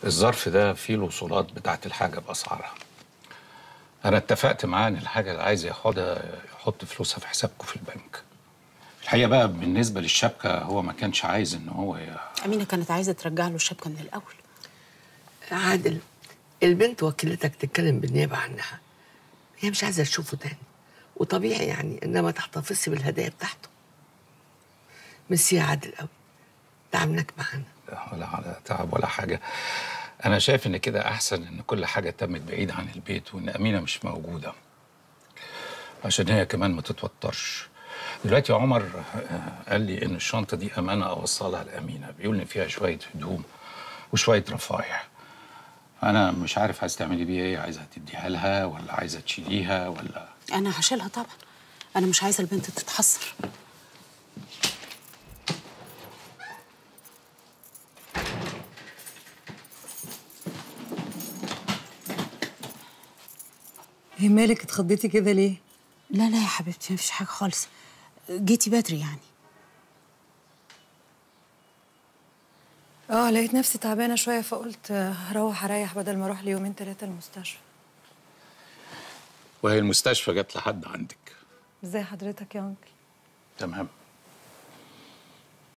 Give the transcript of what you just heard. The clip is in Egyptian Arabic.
الظرف ده فيه الوصولات بتاعت الحاجة بأسعارها أنا اتفقت معاه إن الحاجة اللي عايز ياخدها يحط فلوسها في حسابكم في البنك الحقيقة بقى بالنسبة للشبكة هو ما كانش عايز إن هو ي... أمينة كانت عايزة ترجع له الشبكة من الأول عادل البنت وكيلتك تتكلم بالنيابة عنها هي مش عايزة تشوفه تاني وطبيعي يعني إنما تحتفظي بالهدايا بتاعته ميرسي يا عادل قوي تعبناك معانا لا ولا على تعب ولا حاجة أنا شايف إن كده أحسن إن كل حاجة تمت بعيد عن البيت وإن أمينة مش موجودة عشان هي كمان ما تتوترش دلوقتي عمر آه، قال لي إن الشنطة دي أمانة أوصلها لأمينة بيقول إن فيها شوية هدوم وشوية رفايع أنا مش عارف عايز تعملي بيها إيه عايزة تديها لها ولا عايزة تشيليها ولا أنا هشيلها طبعا أنا مش عايزة البنت تتحسر ايه مالك اتخضيتي كده ليه؟ لا لا يا حبيبتي مفيش حاجة خالص جيتي بدري يعني اه لقيت نفسي تعبانه شويه فقلت آه، هروح اريح بدل ما اروح لي يومين ثلاثه المستشفى وهي المستشفى جت لحد عندك ازاي حضرتك يا انكل تمام